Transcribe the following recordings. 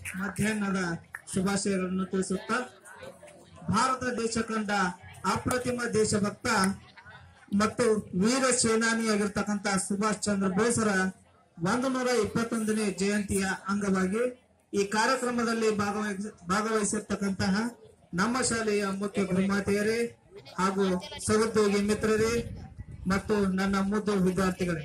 ಮಧ್ಯಾಹ್ನದ ಶುಭಾಶಯಗಳನ್ನು ತಿಳಿಸುತ್ತಾ ಭಾರತ ದೇಶ ಕಂಡ ಅಪ್ರತಿಮ ದೇಶಭಕ್ತ ಮತ್ತು ವೀರ ಸೇನಾನಿಯಾಗಿರ್ತಕ್ಕಂಥ ಸುಭಾಷ್ ಚಂದ್ರ ಬೋಸರ ಒಂದು ನೂರ ಇಪ್ಪತ್ತೊಂದನೇ ಜಯಂತಿಯ ಅಂಗವಾಗಿ ಈ ಕಾರ್ಯಕ್ರಮದಲ್ಲಿ ಭಾಗವಹಿಸ ಭಾಗವಹಿಸಿರ್ತಕ್ಕಂತಹ ನಮ್ಮ ಶಾಲೆಯ ಮುಖ್ಯ ಗುರುಮಾತೆಯರೇ ಹಾಗೂ ಸಹೋದ್ಯೋಗಿ ಮಿತ್ರರೇ ಮತ್ತು ನನ್ನ ಮುದ್ದು ವಿದ್ಯಾರ್ಥಿಗಳೇ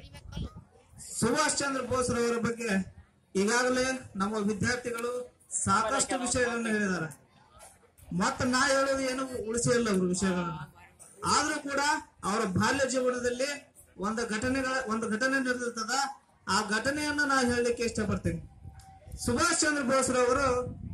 ಸುಭಾಷ್ ಚಂದ್ರ ಬೋಸ್ರವರ ಬಗ್ಗೆ ಈಗಾಗಲೇ ನಮ್ಮ ವಿದ್ಯಾರ್ಥಿಗಳು ಸಾಕಷ್ಟು ವಿಷಯಗಳನ್ನು ಹೇಳಿದ್ದಾರೆ ಮತ್ತೆ ನಾ ಹೇಳೋದು ಏನು ಉಳಿಸಿಲ್ಲ ಅವರು ವಿಷಯಗಳನ್ನು ಆದ್ರೂ ಕೂಡ ಅವರ ಬಾಲ್ಯ ಜೀವನದಲ್ಲಿ ಒಂದು ಘಟನೆಗಳ ಒಂದು ಘಟನೆ ನಡೆದಿರ್ತದ ಆ ಘಟನೆಯನ್ನು ನಾ ಹೇಳಲಿಕ್ಕೆ ಇಷ್ಟಪಡ್ತೀನಿ ಸುಭಾಷ್ ಚಂದ್ರ ಬೋಸ್ರವರು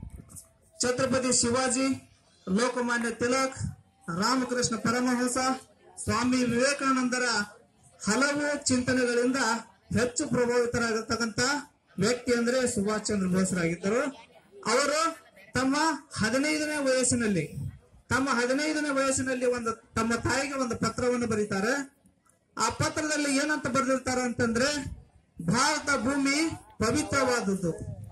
ಛತ್ರಪತಿ ಶಿವಾಜಿ ಲೋಕಮಾನ್ಯ ತಿಲಕ್ ರಾಮಕೃಷ್ಣ ಪರಮಹಂಸ ಸ್ವಾಮಿ ವಿವೇಕಾನಂದರ ಹಲವು ಚಿಂತನೆಗಳಿಂದ ಹೆಚ್ಚು ಪ್ರಭಾವಿತರಾಗಿರ್ತಕ್ಕಂಥ ವ್ಯಕ್ತಿ ಅಂದ್ರೆ ಸುಭಾಷ್ ಚಂದ್ರ ಬೋಸ್ರಾಗಿದ್ದರು ಅವರು ತಮ್ಮ ಹದಿನೈದನೇ ವಯಸ್ಸಿನಲ್ಲಿ ತಮ್ಮ ಹದಿನೈದನೇ ವಯಸ್ಸಿನಲ್ಲಿ ಒಂದು ತಮ್ಮ ತಾಯಿಗೆ ಒಂದು ಪತ್ರವನ್ನು ಬರೀತಾರೆ ಆ ಪತ್ರದಲ್ಲಿ ಏನಂತ ಬರೆದಿರ್ತಾರೆ ಅಂತಂದ್ರೆ ಭಾರತ ಭೂಮಿ ಪವಿತ್ರವಾದದ್ದು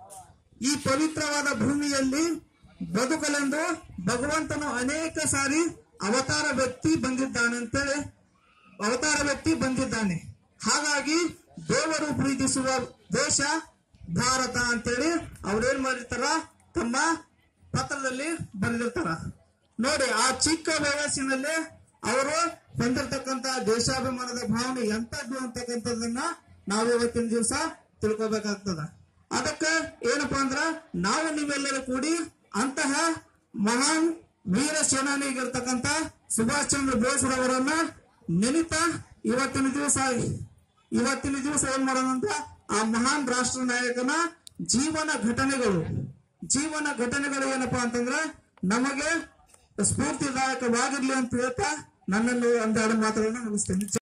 ಈ ಪವಿತ್ರವಾದ ಭೂಮಿಯಲ್ಲಿ ಬದುಕಲೆಂದು ಭಗವಂತನು ಅನೇಕ ಸಾರಿ ಅವತಾರ ವ್ಯಕ್ತಿ ಬಂದಿದ್ದಾನೆ ಅಂತೇಳಿ ಅವತಾರ ವ್ಯಕ್ತಿ ಬಂದಿದ್ದಾನೆ ಹಾಗಾಗಿ ದೇವರು ಪ್ರೀತಿಸುವ ದೇಶ ಭಾರತ ಅಂತೇಳಿ ಅವ್ರೇನ್ ಮಾಡಿರ್ತಾರ ತಮ್ಮ ಪತ್ರದಲ್ಲಿ ಬರೆದಿರ್ತಾರ ನೋಡಿ ಆ ಚಿಕ್ಕ ವಯಸ್ಸಿನಲ್ಲಿ ಅವರು ಹೊಂದಿರತಕ್ಕಂತ ದೇಶಾಭಿಮಾನದ ಭಾವನೆ ಎಂತದ್ದು ಅಂತಕ್ಕಂಥದ್ದನ್ನ ನಾವು ಇವತ್ತಿನ ದಿವಸ ತಿಳ್ಕೊಬೇಕಾಗ್ತದ ಅದಕ್ಕೆ ಏನಪ್ಪಾ ಅಂದ್ರ ನಾವು ನೀವೆಲ್ಲರೂ ಕೂಡಿ ಅಂತಹ ಮಹಾನ್ ವೀರ ಸೇನಾನಿಗಿರ್ತಕ್ಕಂಥ ಸುಭಾಷ್ ಚಂದ್ರ ಬೋಸ್ರವರನ್ನ ನೆನಿತಾ ಇವತ್ತಿನ ದಿವಸ ಇವತ್ತಿನ ದಿವಸ ಏನ್ ಮಾಡೋಣ ಅಂತ ಆ ಮಹಾನ್ ರಾಷ್ಟ್ರ ನಾಯಕನ ಜೀವನ ಘಟನೆಗಳು ಜೀವನ ಘಟನೆಗಳು ಏನಪ್ಪಾ ಅಂತಂದ್ರೆ ನಮಗೆ ಸ್ಫೂರ್ತಿದಾಯಕವಾಗಿರ್ಲಿ ಅಂತ ಹೇಳ್ತಾ ನನ್ನನ್ನು ಒಂದೆರಡು ಮಾತುಗಳನ್ನ ಮುಗಿಸ್ತೇನೆ